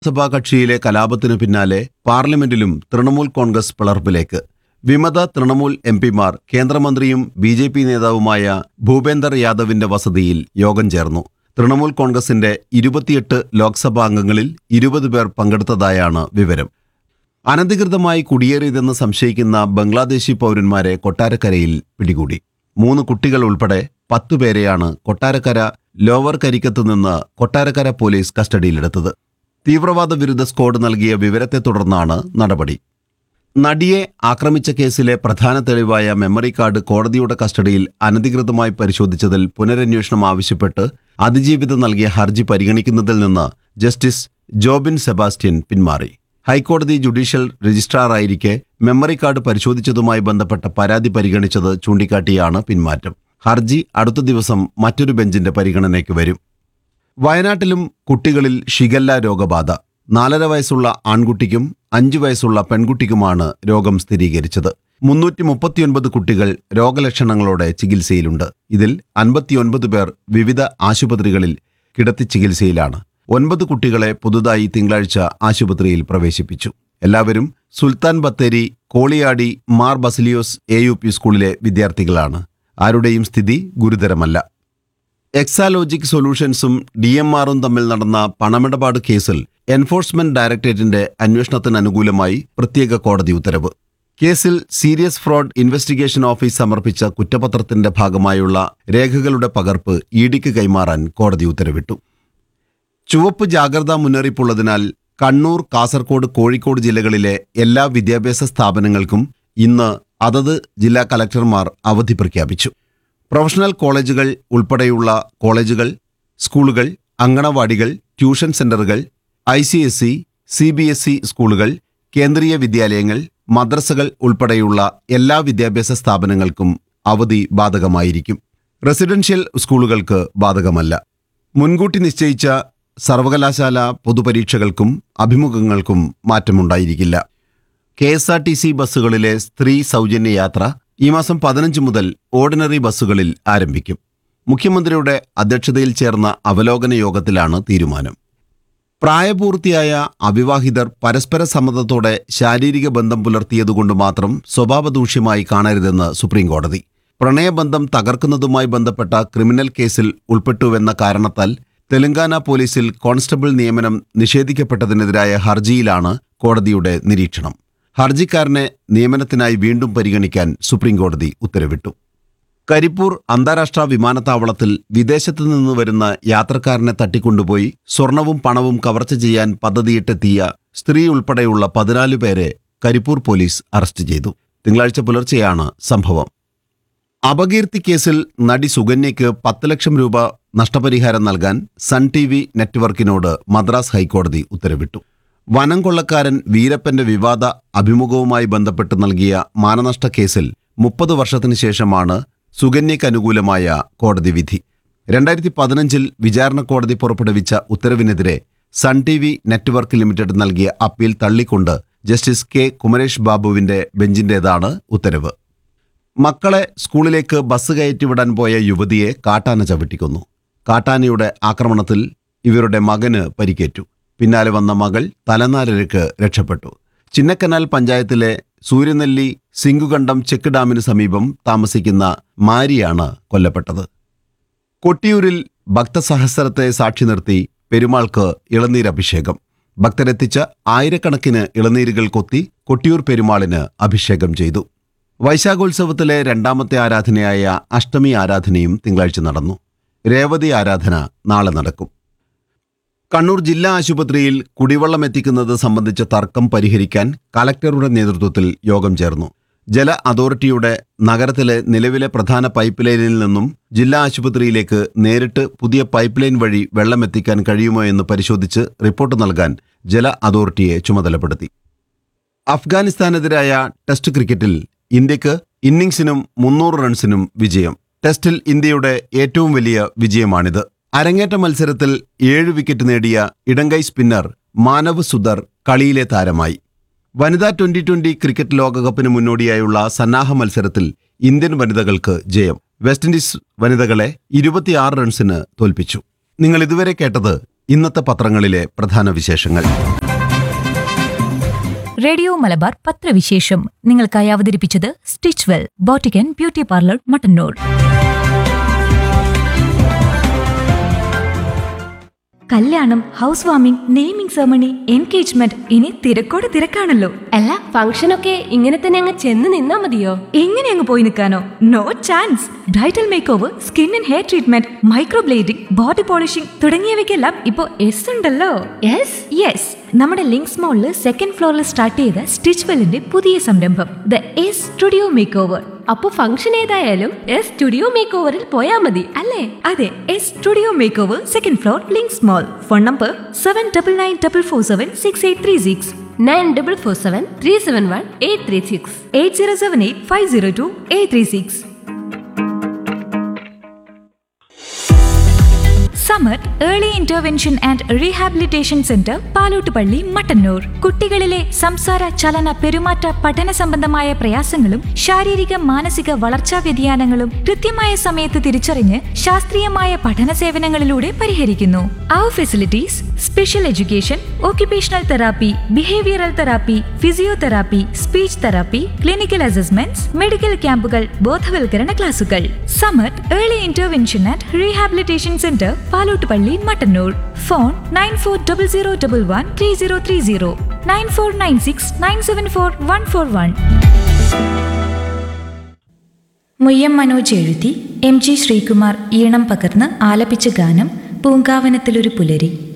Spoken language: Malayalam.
സഭാ കക്ഷിയിലെ കലാപത്തിനു പിന്നാലെ പാർലമെന്റിലും തൃണമൂൽ കോൺഗ്രസ് പിളർപ്പിലേക്ക് വിമത തൃണമൂൽ എം പിമാർ കേന്ദ്രമന്ത്രിയും ബി ജെ പി നേതാവുമായ ഭൂപേന്ദർ യാദവിന്റെ വസതിയിൽ യോഗം ചേർന്നു തൃണമൂൽ കോൺഗ്രസിന്റെ ഇരുപത്തിയെട്ട് ലോക്സഭാ അംഗങ്ങളിൽ ഇരുപത് പേർ പങ്കെടുത്തതായാണ് വിവരം അനധികൃതമായി കുടിയേറിയതെന്ന് സംശയിക്കുന്ന ബംഗ്ലാദേശി പൗരന്മാരെ കൊട്ടാരക്കരയിൽ പിടികൂടി മൂന്ന് കുട്ടികൾ ഉൾപ്പെടെ പത്തുപേരെയാണ് കൊട്ടാരക്കര ലോവർ കരിക്കത്ത് നിന്ന് കൊട്ടാരക്കര പോലീസ് കസ്റ്റഡിയിലെടുത്തത് തീവ്രവാദ വിരുദ്ധ സ്ക്വാഡ് നൽകിയ വിവരത്തെ തുടർന്നാണ് നടപടി നടിയെ ആക്രമിച്ച കേസിലെ പ്രധാന തെളിവായ മെമ്മറി കാർഡ് കോടതിയുടെ കസ്റ്റഡിയിൽ അനധികൃതമായി പരിശോധിച്ചതിൽ പുനരന്വേഷണം ആവശ്യപ്പെട്ട് അതിജീവിത നൽകിയ ഹർജി പരിഗണിക്കുന്നതിൽ നിന്ന് ജസ്റ്റിസ് ജോബിൻ സെബാസ്റ്റ്യൻ പിന്മാറി ഹൈക്കോടതി ജുഡീഷ്യൽ രജിസ്ട്രാറായിരിക്കെ മെമ്മറി കാർഡ് പരിശോധിച്ചതുമായി ബന്ധപ്പെട്ട പരാതി പരിഗണിച്ചത് ചൂണ്ടിക്കാട്ടിയാണ് പിന്മാറ്റം ഹർജി അടുത്ത ദിവസം മറ്റൊരു ബെഞ്ചിന്റെ പരിഗണനയ്ക്ക് വരും വയനാട്ടിലും കുട്ടികളിൽ ഷിഗല്ല രോഗബാധ നാലര വയസ്സുള്ള ആൺകുട്ടിക്കും അഞ്ചു വയസ്സുള്ള പെൺകുട്ടിക്കുമാണ് രോഗം സ്ഥിരീകരിച്ചത് മുന്നൂറ്റി മുപ്പത്തിയൊൻപത് കുട്ടികൾ രോഗലക്ഷണങ്ങളോടെ ചികിത്സയിലുണ്ട് ഇതിൽ അൻപത്തിയൊൻപത് പേർ വിവിധ ആശുപത്രികളിൽ കിടത്തി ചികിത്സയിലാണ് ഒൻപത് കുട്ടികളെ പുതുതായി തിങ്കളാഴ്ച ആശുപത്രിയിൽ പ്രവേശിപ്പിച്ചു എല്ലാവരും Sultan Bathery Koliyadi Mar Baselios A U P സ്കൂളിലെ വിദ്യാർത്ഥികളാണ് ആരുടെയും സ്ഥിതി ഗുരുതരമല്ല എക്സാലോജിക് സൊല്യൂഷൻസും ഡി എം ആറും തമ്മിൽ നടന്ന പണമിടപാട് കേസിൽ എൻഫോഴ്സ്മെന്റ് ഡയറക്ടറേറ്റിന്റെ അന്വേഷണത്തിന് അനുകൂലമായി പ്രത്യേക കോടതി ഉത്തരവ് കേസിൽ സീരിയസ് ഫ്രോഡ് ഇൻവെസ്റ്റിഗേഷൻ ഓഫീസ് സമർപ്പിച്ച കുറ്റപത്രത്തിന്റെ ഭാഗമായുള്ള രേഖകളുടെ പകർപ്പ് ഇ ഡിക്ക് കൈമാറാൻ കോടതി ഉത്തരവിട്ടു ചുവപ്പ് ജാഗ്രതാ മുന്നറിയിപ്പുള്ളതിനാൽ കണ്ണൂർ കാസർഗോഡ് കോഴിക്കോട് ജില്ലകളിലെ എല്ലാ വിദ്യാഭ്യാസ സ്ഥാപനങ്ങൾക്കും ഇന്ന് അതത് ജില്ലാ കലക്ടർമാർ അവധി പ്രഖ്യാപിച്ചു പ്രൊഫഷണൽ കോളേജുകൾ ഉൾപ്പെടെയുള്ള കോളേജുകൾ സ്കൂളുകൾ അങ്കണവാടികൾ ട്യൂഷൻ സെന്ററുകൾ I C S E C B S E സ്കൂളുകൾ കേന്ദ്രീയ വിദ്യാലയങ്ങൾ മദ്രസകൾ ഉൾപ്പെടെയുള്ള എല്ലാ വിദ്യാഭ്യാസ സ്ഥാപനങ്ങൾക്കും അവധി ബാധകമായിരിക്കും റെസിഡൻഷ്യൽ സ്കൂളുകൾക്ക് ബാധകമല്ല മുൻകൂട്ടി നിശ്ചയിച്ച സർവകലാശാല പൊതുപരീക്ഷകൾക്കും അഭിമുഖങ്ങൾക്കും മാറ്റമുണ്ടായിരിക്കില്ല K S R T C ബസ്സുകളിലെ സ്ത്രീ സൗജന്യ യാത്ര ഈ മാസം പതിനഞ്ച് മുതൽ ഓർഡിനറി ബസ്സുകളിൽ ആരംഭിക്കും മുഖ്യമന്ത്രിയുടെ അധ്യക്ഷതയിൽ ചേർന്ന അവലോകന യോഗത്തിലാണ് തീരുമാനം പ്രായപൂർത്തിയായ അവിവാഹിതർ പരസ്പര സമ്മതത്തോടെ ശാരീരിക ബന്ധം പുലർത്തിയതുകൊണ്ട് മാത്രം സ്വഭാവദൂഷ്യമായി കാണരുതെന്ന് സുപ്രീംകോടതി പ്രണയബന്ധം തകർക്കുന്നതുമായി ബന്ധപ്പെട്ട ക്രിമിനൽ കേസിൽ ഉൾപ്പെട്ടുവെന്ന കാരണത്താൽ തെലങ്കാന പോലീസിൽ കോൺസ്റ്റബിൾ നിയമനം നിഷേധിക്കപ്പെട്ടതിനെതിരായ ഹർജിയിലാണ് കോടതിയുടെ നിരീക്ഷണം ഹർജിക്കാരനെ നിയമനത്തിനായി വീണ്ടും പരിഗണിക്കാൻ സുപ്രീംകോടതി ഉത്തരവിട്ടു കരിപ്പൂർ അന്താരാഷ്ട്ര വിമാനത്താവളത്തിൽ വിദേശത്തു നിന്ന് വരുന്ന യാത്രക്കാരനെ തട്ടിക്കൊണ്ടുപോയി സ്വർണവും പണവും കവർച്ച ചെയ്യാൻ പദ്ധതിയിട്ടെത്തിയ സ്ത്രീ ഉൾപ്പെടെയുള്ള പതിനാല് പേരെ കരിപ്പൂർ പോലീസ് അറസ്റ്റ് ചെയ്തു തിങ്കളാഴ്ച പുലർച്ചെയാണ് സംഭവം അപകീർത്തി കേസിൽ നടി സുകന്യയ്ക്ക് പത്ത് ലക്ഷം രൂപ നഷ്ടപരിഹാരം നൽകാൻ സൺ ടി വി നെറ്റ്വർക്കിനോട് മദ്രാസ് ഹൈക്കോടതി ഉത്തരവിട്ടു വനം കൊള്ളക്കാരൻ വീരപ്പന്റെ വിവാദ അഭിമുഖവുമായി ബന്ധപ്പെട്ട് നൽകിയ മാനനഷ്ട കേസിൽ മുപ്പത് വർഷത്തിന് ശേഷമാണ് സുകന്യയ്ക്ക് അനുകൂലമായ കോടതി വിധി രണ്ടായിരത്തി പതിനഞ്ചിൽ വിചാരണ കോടതി പുറപ്പെടുവിച്ച ഉത്തരവിനെതിരെ Sun T V network limited നൽകിയ അപ്പീൽ തള്ളിക്കൊണ്ട് ജസ്റ്റിസ് കെ കുമരേഷ് ബാബുവിന്റെ ബെഞ്ചിന്റേതാണ് ഉത്തരവ് മക്കളെ സ്കൂളിലേക്ക് ബസ് കയറ്റിവിടാൻ പോയ യുവതിയെ കാട്ടാന ചവിട്ടിക്കൊന്നു കാട്ടാനയുടെ ആക്രമണത്തിൽ ഇവരുടെ മകന് പരിക്കേറ്റു പിന്നാലെ വന്ന മകൾ തലനാരിഴക്ക് രക്ഷപ്പെട്ടു ചിന്നക്കനാൽ പഞ്ചായത്തിലെ സൂര്യനെല്ലി സിംഗുകണ്ടം ചെക്ക് ഡാമിന് സമീപം താമസിക്കുന്ന മാരിയാണ് കൊല്ലപ്പെട്ടത് കൊട്ടിയൂരിൽ ഭക്തസഹസ്രത്തെ സാക്ഷി നിർത്തി പെരുമാൾക്ക് ഇളനീരഭിഷേകം ഭക്തരെത്തിച്ച ആയിരക്കണക്കിന് ഇളനീരുകൾ കൊത്തി കൊട്ടിയൂർ പെരുമാളിന് അഭിഷേകം ചെയ്തു വൈശാഖോത്സവത്തിലെ രണ്ടാമത്തെ ആരാധനയായ അഷ്ടമി ആരാധനയും തിങ്കളാഴ്ച നടന്നു രേവതി ആരാധന നാളെ നടക്കും കണ്ണൂർ ജില്ലാ ആശുപത്രിയിൽ കുടിവെള്ളം എത്തിക്കുന്നത് സംബന്ധിച്ച തർക്കം പരിഹരിക്കാൻ കലക്ടറുടെ നേതൃത്വത്തിൽ യോഗം ചേർന്നു ജല അതോറിറ്റിയുടെ നഗരത്തിലെ നിലവിലെ പ്രധാന പൈപ്പ് ലൈനിൽ നിന്നും ജില്ലാ ആശുപത്രിയിലേക്ക് നേരിട്ട് പുതിയ പൈപ്പ് ലൈൻ വഴി വെള്ളം എത്തിക്കാൻ കഴിയുമോ എന്ന് പരിശോധിച്ച് റിപ്പോർട്ട് നൽകാൻ ജല അതോറിറ്റിയെ ചുമതലപ്പെടുത്തി അഫ്ഗാനിസ്ഥാനെതിരായ ടെസ്റ്റ് ക്രിക്കറ്റിൽ ഇന്ത്യക്ക് ഇന്നിംഗ്സിനും മുന്നൂറ് റൺസിനും വിജയം ടെസ്റ്റിൽ ഇന്ത്യയുടെ ഏറ്റവും വലിയ വിജയമാണിത് അരങ്ങേറ്റ മത്സരത്തിൽ ഏഴ് വിക്കറ്റ് നേടിയ ഇടങ്കൈ സ്പിന്നർ മാനവ് സുധർ കളിയിലെ താരമായി വനിതാ ട്വന്റി ട്വന്റി ക്രിക്കറ്റ് ലോകകപ്പിന് മുന്നോടിയായുള്ള സന്നാഹ മത്സരത്തിൽ ഇന്ത്യൻ വനിതകൾക്ക് ജയം വെസ്റ്റ് ഇൻഡീസ് വനിതകളെ ഇരുപത്തിയാറ് റൺസിന് തോൽപ്പിച്ചു നിങ്ങൾ ഇതുവരെ കേട്ടത് ഇന്നത്തെ പത്രങ്ങളിലെ പ്രധാന വിശേഷങ്ങൾ റേഡിയോ മലബാർ പത്രവിശേഷം നിങ്ങൾക്കായി അവതരിപ്പിച്ചത് Stitch Well boutique beauty parlour Mattannur കല്യാണം house warming naming ceremony engagement ഇനി തിരക്കോട് തിരക്കാണല്ലോ അല്ല ഫംഗ്ഷനൊക്കെ ഇങ്ങനെ തന്നെ അങ്ങ് ചെന്ന് നിന്നാ മതിയോ എങ്ങനെ അങ്ങ് പോയി നിൽക്കാനോ no chance bridal make over skin and hair treatment microblading body polishing തുടങ്ങിയവയ്ക്കെല്ലാം ഇപ്പോൾ എസ് ഉണ്ടല്ലോ യെസ് യെസ് നമ്മുടെ ലിങ്ക്സ് മോളിൽ സെക്കൻഡ് ഫ്ലോറിൽ സ്റ്റാർട്ട് ചെയ്ത സ്റ്റിച്ച് വെല്ലിന്റെ പുതിയ സംരംഭം the S studio make over അപ്പൊ ഫംഗ്ഷൻ ഏതായാലും എസ് സ്റ്റുഡിയോ മേക്ക് ഓവറിൽ പോയാ മതി അല്ലേ അതെ S studio make over second floor Links mall phone number seven double nine double four seven six eight three six nine double four seven three seven one eight three six eight zero seven eight five zero two eight three six Samar early intervention and rehabilitation centre Palottupalli Mattannur കുട്ടികളിലെ സംസാര ചലന പെരുമാറ്റ പഠന സംബന്ധമായ പ്രയാസങ്ങളും ശാരീരിക മാനസിക വളർച്ചാ വ്യതിയാനങ്ങളും കൃത്യമായ സമയത്ത് തിരിച്ചറിഞ്ഞ് ശാസ്ത്രീയമായ പഠന സേവനങ്ങളിലൂടെ പരിഹരിക്കുന്നു അവർ facilities special education occupational therapy behavioural therapy physiotherapy speech therapy clinical assessments medical ക്യാമ്പുകൾ ബോധവൽക്കരണ ക്ലാസുകൾ Samar early intervention and rehabilitation centre Palottupalli Mattannur phone nine four double zero double one three zero three zero nine four nine six nine seven four one four one Muyyam Manoj എഴുതി എം ജി ശ്രീകുമാർ ഈണം പകർന്ന് ആലപിച്ച ഗാനം പൂങ്കാവനത്തിലൊരു പുലരി